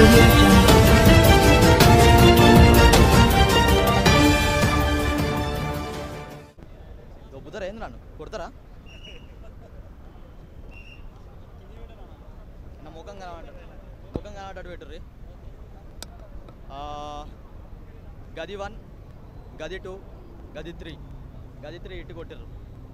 audio jungle. దొబ్బుతారా ఏంది నన్ను కొడతారా నా ముఖం కనబడ్డాడు ముఖం కనబడ్డాడు పెట్టుర్రి ఆ, గది వన్ గది టూ గది త్రీ గది త్రీ ఇటు కొట్టిర్రు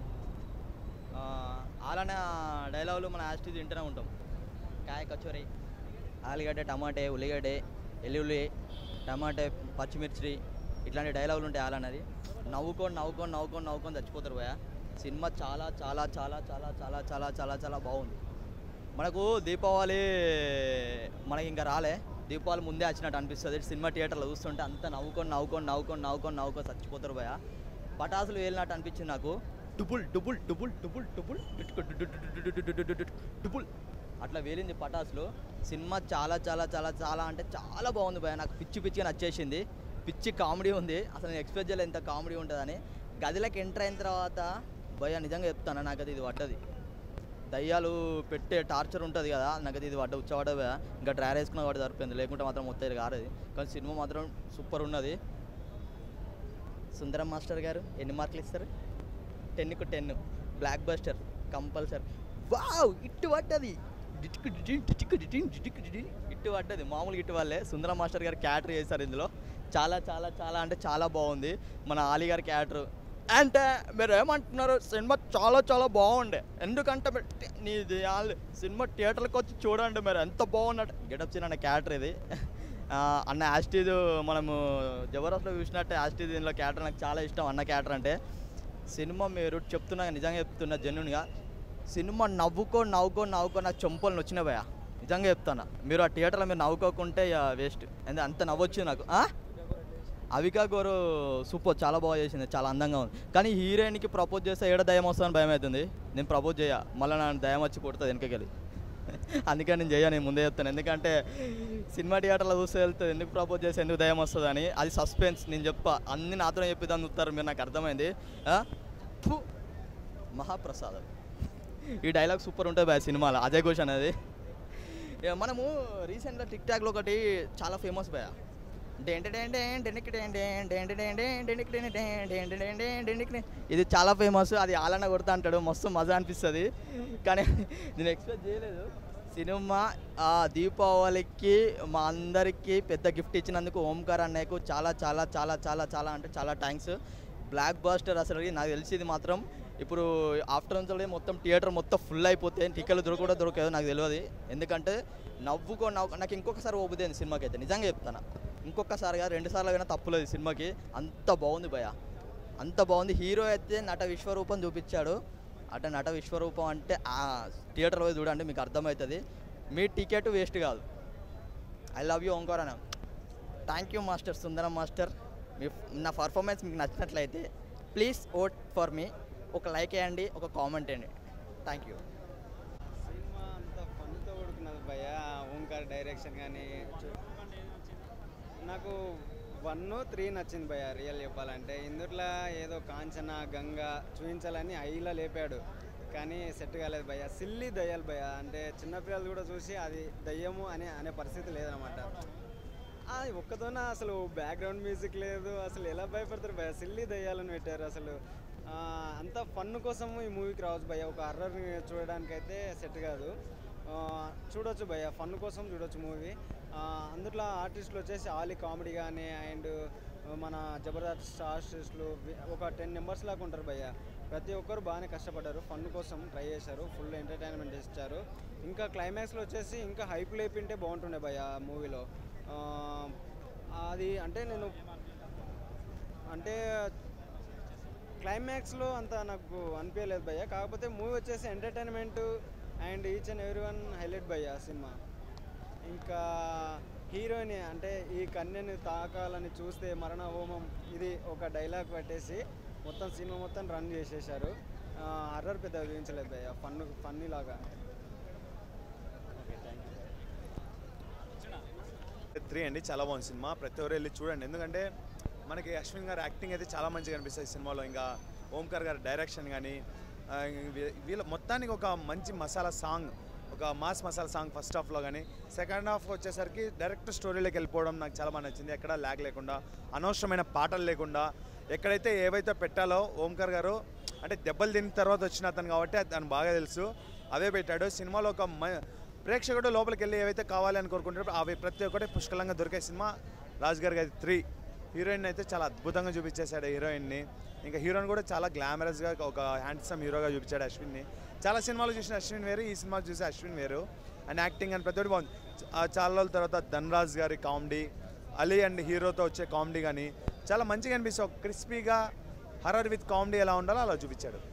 ఆ, అలానే డైలాగులు మన యాస్టీజ్ వింటూనే ఉంటాం కాయ కచోరీ ఆలుగడ్డ టమాటే ఉల్లిగడ్డ ఎల్లుల్లి టమాటే పచ్చిమిర్చి ఇట్లాంటి డైలాగులు ఉంటాయి అలానది నవ్వుకొని నవ్వుకొని నవ్వుకొని నవ్వుకొని చచ్చిపోతారు భయ సినిమా చాలా చాలా చాలా చాలా చాలా చాలా చాలా చాలా బాగుంది మనకు దీపావళి మనకి ఇంకా రాలే దీపావళి ముందే వచ్చినట్టు అనిపిస్తుంది సినిమా థియేటర్లో చూస్తుంటే అంత నవ్వుకొని నవ్వుకొని నవ్వుకొని నవ్వుకొని నవ్వుకొని చచ్చిపోతారు భయ పటాసులు వేలినట్టు అనిపించింది నాకు డుబుల్ డుబుల్ డుబుల్ డుబుల్ డుబుల్ డుటుకు డు డు డు డు డు డు డు డు డు డు డుబుల్ అట్లా వేలింది పటాసులు సినిమా చాలా చాలా చాలా చాలా అంటే చాలా బాగుంది భయ నాకు పిచ్చి పిచ్చిగా నచ్చేసింది పిచ్చి కామెడీ ఉంది అసలు నేను ఎక్స్పెక్ట్ చేయలేదు ఎంత కామెడీ ఉంటుందని గదిలోకి ఎంటర్ అయిన తర్వాత భయ నిజంగా చెప్తాను నాకు అది ఇది పడ్డది దయ్యాలు పెట్టే టార్చర్ ఉంటుంది కదా నాకు అది ఇది పడ్డ ఉచ్చబడ్డ ఇంకా డ్రైర్ వేసుకున్న వాడు సరిపోయింది లేకుంటే మాత్రం మొత్తం ఇది కారది కానీ సినిమా మాత్రం సూపర్ ఉన్నది సుందరం మాస్టర్ గారు ఎన్ని మార్కులు ఇస్తారు టెన్కు ten blockbuster compulsory wow ఇట్టు పడ్డది డిటిక్ డిటిన్ డిటిక్ డిటిన్ డిటిక్ డిటిన్ ఇట్టు పడ్డది మామూలుగా ఇట్టు వాళ్ళే సుందరం మాస్టర్ గారు క్యాటర్ చేశారు ఇందులో చాలా చాలా చాలా అంటే చాలా బాగుంది మన ఆలీ గారి క్యాటర్ అంటే మీరు ఏమంటున్నారు సినిమా చాలా చాలా బాగుండే ఎందుకంటే మీరు టి- నీది వాళ్ళు సినిమా థియేటర్కి వచ్చి చూడండి మీరు ఎంత బాగున్నట్టు గెటప్ చిన్న క్యాటర్ ఇది ఆ, అన్న యాస్టీజ్ మనము జబర్దస్త్లో చూసినట్టే యాస్టీజ్ దీనిలో క్యాటర్ నాకు చాలా ఇష్టం అన్న క్యాటర్ అంటే సినిమా మీరు చెప్తున్నా నిజంగా చెప్తున్నా జెన్యున్గా సినిమా నవ్వుకో నవ్వుకో నవ్వుకో నాకు చెంపలు వచ్చిన భయ నిజంగా చెప్తాను మీరు ఆ థియేటర్లో మీరు నవ్వుకోకుంటే వేస్ట్ ఎందుకంటే అంత నవ్వొచ్చింది నాకు ఆ? అవికా గోరు సూపర్ చాలా బాగా చేసింది చాలా అందంగా ఉంది కానీ హీరోయిన్కి ప్రపోజ్ చేస్తే ఏడ దయం వస్తుందని భయం అవుతుంది నేను ప్రపోజ్ చేయ మళ్ళీ నా దయం వచ్చి కొడుతుంది వెనకకెళ్ళి అందుకని నేను చేయను నేను ముందే చెప్తాను ఎందుకంటే సినిమా థియేటర్లో చూస్తే వెళ్తుంది ఎందుకు ప్రపోజ్ చేస్తే ఎందుకు దయం వస్తుంది అని అది సస్పెన్స్ నేను చెప్పా అన్ని నాతోనే చెప్పేదాన్ని చూస్తారు మీరు నాకు అర్థమైంది ఆ? ఫు, మహాప్రసాదం ఈ డైలాగ్ సూపర్ ఉంటుంది బాయ్ సినిమాలో అజయ్ ఘోష్ అనేది ఇక మనము రీసెంట్గా టిక్ టాక్లో ఒకటి చాలా ఫేమస్ బాయ్ ఇది చాలా ఫేమస్ అది ఆలన్న కొడతా అంటాడు మస్తు మజా అనిపిస్తుంది కానీ నేను ఎక్స్పెక్ట్ చేయలేదు సినిమా ఆ దీపావళికి మా అందరికీ పెద్ద గిఫ్ట్ ఇచ్చినందుకు ఓంకార్ అన్నయ్యకు చాలా చాలా చాలా చాలా చాలా అంటే చాలా థ్యాంక్స్ బ్లాక్ బాస్టర్ అసలు నాకు తెలిసింది మాత్రం ఇప్పుడు ఆఫ్టర్నూన్ చదివి మొత్తం థియేటర్ మొత్తం ఫుల్ అయిపోతే టికెట్లు దొరకడం దొరకదు నాకు తెలియదు ఎందుకంటే నవ్వుకో నవ్వు నాకు ఇంకొకసారి ఓపుదేంది సినిమాకి అయితే నిజంగా చెప్తాను ఇంకొకసారిగా రెండు సార్లు అయినా తప్పులేదు సినిమాకి అంత బాగుంది భయ అంత బాగుంది హీరో అయితే నట విశ్వరూపం చూపించాడు అట నట విశ్వరూపం అంటే ఆ థియేటర్లో పోయి చూడండి మీకు అర్థమవుతుంది మీ టికెట్ వేస్ట్ కాదు ఐ లవ్ యూ ఓంకార్ అన్న thank you master Sundaram master మీ నా పర్ఫార్మెన్స్ మీకు నచ్చినట్లయితే ప్లీజ్ ఓట్ ఫర్ మీ ఒక లైక్ వేయండి ఒక కామెంట్ వేయండి థ్యాంక్ యూ సినిమా అంత ఫన్తో కొడుకున్నది భయ ఓంకార్ డైరెక్షన్ కానీ నాకు వన్ త్రీ నచ్చింది భయ రియల్ చెప్పాలంటే ఇందుట్లో ఏదో కాంచన గంగ చూపించాలని ఐలా లేపాడు కానీ సెట్ కాలేదు భయ సిల్లి దయ్యాలు భయ అంటే చిన్నపిల్లలు కూడా చూసి అది దయ్యము అని అనే పరిస్థితి లేదనమాట అది ఒక్కతోన అసలు బ్యాక్గ్రౌండ్ మ్యూజిక్ లేదు అసలు ఎలా భయపడతారు భయ సిల్లి దయ్యాలను పెట్టారు అసలు ఆ, అంత ఫన్ కోసం ఈ మూవీకి రావచ్చు భయ ఒక హర్రర్ని చూడడానికైతే సెట్ కాదు ఆ, చూడొచ్చు భయ ఫన్ కోసం చూడొచ్చు మూవీ అందులో ఆర్టిస్టులు వచ్చేసి ఆలీ కామెడీ కానీ అండ్ మన జబర్దస్త్ ఆర్టిస్టులు వి- ఒక టెన్ మెంబర్స్ లాగా ఉంటారు భయ్య ప్రతి ఒక్కరు బాగానే కష్టపడ్డారు ఫన్ కోసం ట్రై చేశారు ఫుల్ ఎంటర్టైన్మెంట్ ఇచ్చారు ఇంకా క్లైమాక్స్లో వచ్చేసి ఇంకా హైప్ లేపింటే బాగుంటుండే భయ్య మూవీలో అది అంటే నేను అంటే క్లైమాక్స్లో అంత నాకు అనిపించలేదు భయ్య కాకపోతే మూవీ వచ్చేసి entertainment and each and every one highlight భయ్య సినిమా ఇంకా హీరోయిన్ అంటే ఈ కన్యని తాకాలని చూస్తే మరణ హోమం ఇది ఒక డైలాగ్ పెట్టేసి మొత్తం సినిమా మొత్తం రన్ చేసేసారు హర్రర్ పెద్ద చూపించలేదు భయ్య ఫన్ ఫన్నీ లాగా ఓకే థ్యాంక్ యూ త్రీ అండి చాలా బాగుంది సినిమా ప్రతి ఒక్కరు వెళ్ళి చూడండి ఎందుకంటే మనకి అశ్విన్ గారి యాక్టింగ్ అయితే చాలా మంచిగా అనిపిస్తుంది ఈ సినిమాలో ఇంకా ఓంకార్ గారి డైరెక్షన్ కానీ ఆ, వీ- వీళ్ళ మొత్తానికి ఒక మంచి మసాలా సాంగ్ ఒక మాస్ మసాలా సాంగ్ ఫస్ట్ హాఫ్లో కానీ సెకండ్ హాఫ్ వచ్చేసరికి డైరెక్ట్ స్టోరీలోకి వెళ్ళిపోవడం నాకు చాలా బాగా నచ్చింది ఎక్కడ ల్యాగ్ లేకుండా అనవసరమైన పాటలు లేకుండా ఎక్కడైతే ఏవైతే పెట్టాలో ఓంకార్ గారు అంటే దెబ్బలు తిన్న తర్వాత వచ్చిన అతను కాబట్టి అతను బాగా తెలుసు అవే పెట్టాడు సినిమాలో ఒక మ- ప్రేక్షకుడు లోపలికి వెళ్ళి ఏవైతే కావాలి అని కోరుకుంటారో అవి ప్రతి ఒక్కటి పుష్కలంగా దొరికే సినిమా రాజ్ గారి గారి త్రీ హీరోయిన్ అయితే చాలా అద్భుతంగా చూపించేశాడు హీరోయిన్ని ఇంకా హీరోయిన్ కూడా చాలా గ్లామరస్గా ఒక హ్యాండ్సమ్ హీరోగా చూపించాడు అశ్విన్ని చాలా సినిమాలు చూసిన అశ్విన్ వేరు ఈ సినిమా చూసి అశ్విన్ వేరు అండ్ యాక్టింగ్ అని ప్రతి ఒక్కటి బాగుంది ఆ చాలా రోజుల తర్వాత ధనరాజ్ గారి కామెడీ అలీ అండ్ హీరోతో వచ్చే కామెడీ కానీ చాలా మంచిగా అనిపిస్తుంది ఒక క్రిస్పీగా హర్రర్ విత్ కామెడీ ఎలా ఉండాలో అలా చూపించాడు